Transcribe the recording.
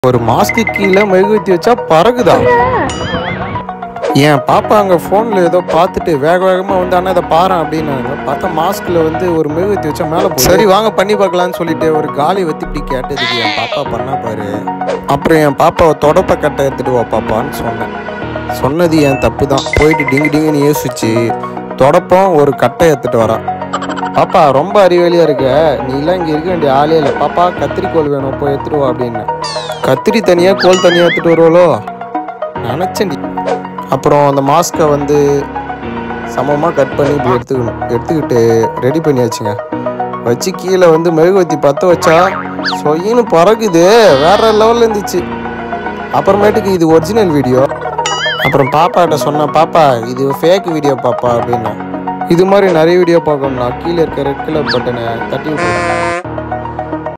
ஒரு மாஸ்க்கு கீழே மெழுகுவத்தி வச்சா பறகுதா என் பாப்பா அங்கே ஃபோனில் ஏதோ பார்த்துட்டு வேக வேகமாக வந்து அண்ணா இதை பாரு அப்படின்னாங்க பார்த்தா மாஸ்கில் வந்து ஒரு மெழுகுவத்தி வச்சா மேலே போகுது சரி வாங்க பண்ணி பார்க்கலான்னு சொல்லிட்டு ஒரு காலி வத்தி இப்படி கேட்டதுக்கு என் பாப்பா பண்ணா பாரு அப்புறம் என் பாப்பாவை தொடப்ப கட்டை எடுத்துட்டு வா பாப்பான்னு சொன்னேன் சொன்னது என் தப்பு தான் போயிட்டு டிங்கு டிங்குன்னு யோசிச்சு தொடப்பம் ஒரு கட்டை எடுத்துட்டு வரான் பாப்பா ரொம்ப அறிவாளியா இருக்க நீ எல்லாம் இங்க இருக்க வேண்டிய ஆளே இல்லை பாப்பா கத்திரிக்கோல் வேணும் போய் எடுத்துட்டு வா அப்படின்னு கத்திரி தனியா கோல் தனியா எடுத்துட்டு வருவாளோ நினச்சேன்டி அப்புறம் அந்த மாஸ்கை வந்து சமமாக கட் பண்ணி இப்படி எடுத்துக்கணும் எடுத்துக்கிட்டு ரெடி பண்ணியாச்சுங்க வச்சு கீழே வந்து மெழுகுவத்தி பற்ற வச்சா சொயின்னு பறக்குது வேற லெவலில் இருந்துச்சு அப்புறமேட்டுக்கு இது ஒரிஜினல் வீடியோ அப்புறம் பாப்பாட்ட சொன்னேன் பாப்பா இது ஃபேக் வீடியோ பாப்பா அப்படின்னா இது மாதிரி நிறைய வீடியோ பார்க்கணும்னா கீழே இருக்க ரெட் கலர் பட்டனை தட்டி விட்டு